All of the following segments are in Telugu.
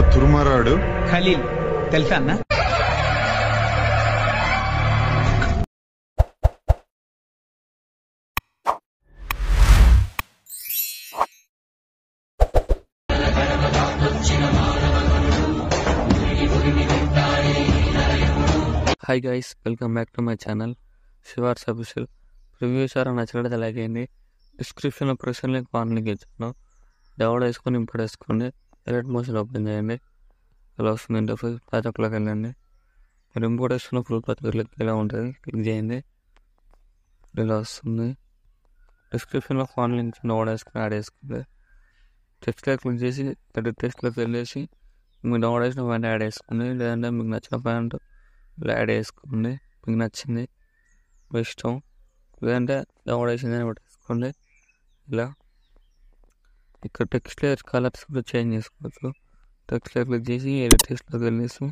తురుమరాడు ఖలీల్ తెలుసా అన్న hi guys welcome back to my channel శివార్స్ అఫీషియల్ రివ్యూ సార్ నచ్చినట్లయితే లైక్ అయ్యింది డిస్క్రిప్షన్లో ప్రెషన్ లింక్ వాన్ లింక్ ఇచ్చాను డౌన్లోడ్ వేసుకొని ఇంపోర్ట్ వేసుకోండి ఎలర్ట్ మోషన్ ఓపెన్ చేయండి ఇలా వస్తుంది ఇంటర్ఫేస్ ప్యాచప్లోకి వెళ్ళండి మీరు ఇంపోర్ట్ వేసుకున్న ఫుల్ పత్తి క్లిక్ ఇలా ఉంటుంది క్లిక్ చేయండి ఇలా వస్తుంది డిస్క్రిప్షన్లో ఫోన్ లింక్ డౌన్లోడ్ వేసుకుని యాడ్ చేసుకోండి టెక్స్ట్లో క్లిక్ చేసి ఎడిట్ టెక్స్ట్లోకి వెళ్ళేసి మీకు డౌన్లోడ్ చేసిన ప్యాంట్ యాడ్ చేసుకోండి లేదంటే మీకు నచ్చిన ప్యాంట్ ఇలా యాడ్ చేసుకోండి మీకు నచ్చింది మీ ఇష్టం లేదంటే డౌన్లోడ్ చేసింది అని పెట్టేసుకోండి ఇలా ఇక్కడ టెక్స్ట్ లేయర్ కలర్స్ కూడా చేంజ్ చేసుకోవచ్చు టెక్స్ట్ లేయర్ క్లిక్ చేసి ఎడిట్ టెక్స్ట్లోకి వెళ్ళేసి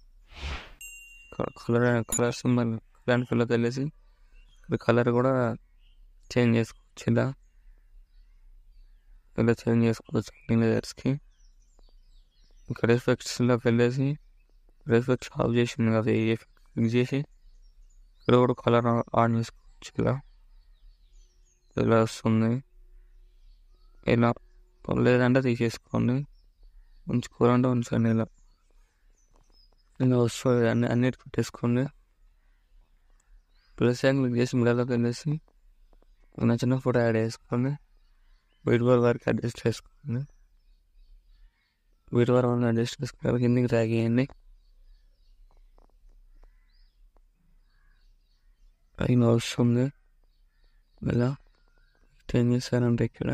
కలర్ కలర్ సింబల్ కలర్ ఫిల్లోకి వెళ్ళేసి ఇక్కడ కలర్ కూడా చేంజ్ చేసుకోవచ్చు ఇలా ఇలా చేంజ్ చేసుకోవచ్చు అన్ని లేయర్స్కి ఇక్కడ ఎఫెక్ట్స్లోకి వెళ్ళేసి ఎఫెక్ట్స్ ఆఫ్ చేసింది కదా ఈ ఎఫెక్ట్ క్లిక్ చేసి ఇక్కడ కూడా కలర్ ఆన్ చేసుకోవచ్చు ఇలా ఇలా వస్తుంది ఇలా లేదంటే తీసేసుకోండి ఉంచుకోవాలంటే ఉంచండి ఇలా ఇలా వస్తుంది అన్ని అన్నిటి పెట్టేసుకోండి ప్లస్ క్లిక్ చేసి మిడల్లోకి వెళ్ళేసి నచ్చిన ఫోటో యాడ్ చేసుకోండి వీటి వరకు వరకు అడ్జస్ట్ చేసుకోండి వీటి వరకు అడ్జస్ట్ చేసుకుని కిందికి ట్రాక్ చేయండి పైన వస్తుంది ఇలా ఏం చేస్తారంటే ఇక్కడ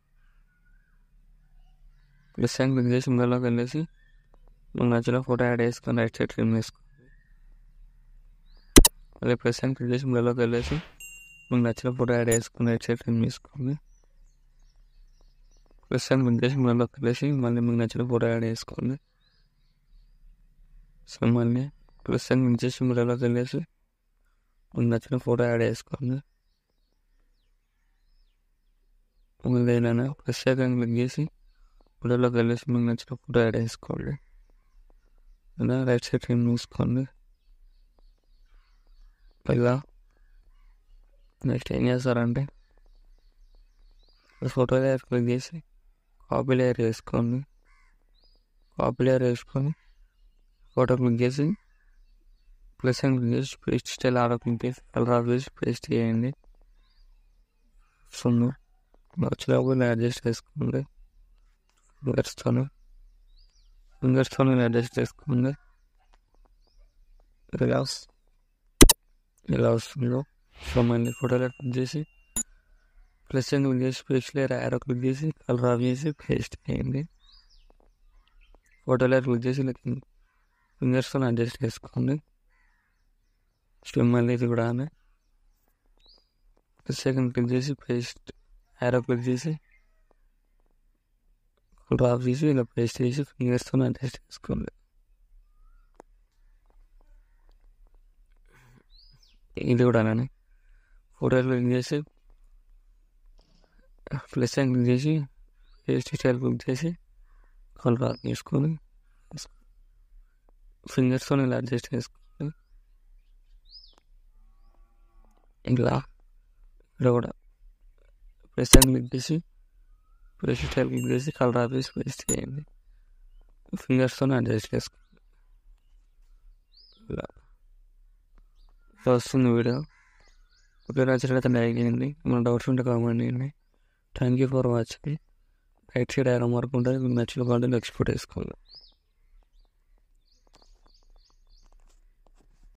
ప్లస్ క్లిక్ చేసి మిడల్లోకి వెళ్ళేసి మీకు నచ్చిన ఫోటో యాడ్ చేసుకొని రైట్ సైడ్ ట్రిమ్ చేసుకోండి అదే ప్లస్ క్లిక్ చేసి మిడల్లోకి వెళ్ళేసి మీకు నచ్చిన ఫోటో యాడ్ చేసుకొని రైట్ సైడ్ ట్రిమ్ చేసుకోండి ప్లస్ క్లిక్ చేసి మిడల్లోకి వెళ్ళేసి మళ్ళీ మీకు నచ్చిన ఫోటో యాడ్ చేసుకోండి సో మళ్ళీ ప్లస్ క్లిక్ చేసి మిడల్లోకి వెళ్ళేసి మీకు నచ్చిన ఫోటో యాడ్ చేసుకోండి మళ్ళీ ఏదైనా ప్లస్ సెకండ్ క్లిక్ చేసి ఫోటోలోకి వెళ్ళేసి మీకు నచ్చిన ఫోటో యాడ్ చేసుకోండి ఇలా రైట్ సైడ్ ట్రిమ్ చూసుకోండి ఇలా నెక్స్ట్ ఏం చేస్తారంటే ఫోటో లేయర్ క్లిక్ చేసి కాపీ లేయర్ వేసుకోండి కాపీ లేయర్ వేసుకొని ఫోటో క్లిక్ చేసి ప్లస్ అని క్లిక్ చేసి పేస్ట్ స్టైల్ ఆరో క్లిక్ చేసి కలర్ ఆఫ్ చేసి పేస్ట్ చేయండి వస్తుంది వచ్చినప్పుడు అడ్జస్ట్ చేసుకోండి ఫింగర్స్తో ఫింగర్స్తో అడ్జస్ట్ చేసుకోండి ఇలా వస్- ఇలా వస్తుందో సో మళ్ళీ ఫోటోలో క్లిక్ చేసి ప్లస్ అని క్లిక్ చేసి పేస్ట్ లేయర్ యారో క్లిక్ చేసి కలర్ ఆఫ్ చేసి పేస్ట్ చేయండి ఫోటోలో క్లిక్ చేసి ఫింగర్స్తో అడ్జస్ట్ చేసుకోండి స్విమ్ మళ్ళీ ఇది కూడా సెకండ్ క్లిక్ చేసి పేస్ట్ యారో క్లిక్ చేసి కలర్ ఆఫ్ చేసి ఇలా పేస్ట్ చేసి ఫింగర్స్తో అడ్జస్ట్ చేసుకోండి ఇది కూడా అలానే ఫోటో క్లిక్ చేసి ప్లస్ అని క్లిక్ చేసి పేస్ట్ స్టైల్ క్లిక్ చేసి కలర్ ఆఫ్ చేసుకొని ఫింగర్స్తో ఇలా అడ్జస్ట్ చేసుకోండి ఇలా ఇక్కడ కూడా ప్రెస్ అని క్లిక్ చేసి ప్రెస్ స్టైల్ క్లిక్ చేసి కలర్ ఆఫ్ చేసి పేస్ట్ చేయండి ఫింగర్స్తో అడ్జస్ట్ చేసుకోండి ఇలా ఇలా వస్తుంది వీడియో ఓకే నచ్చినట్లయితే లైక్ చేయండి మన డౌట్స్ ఉంటే కామెంట్ చేయండి thank you for watching right side iron mark ఉంటుంది మీకు నచ్చిన కాంటెంట్ ఎక్స్పోర్ట్ చేసుకోవాలి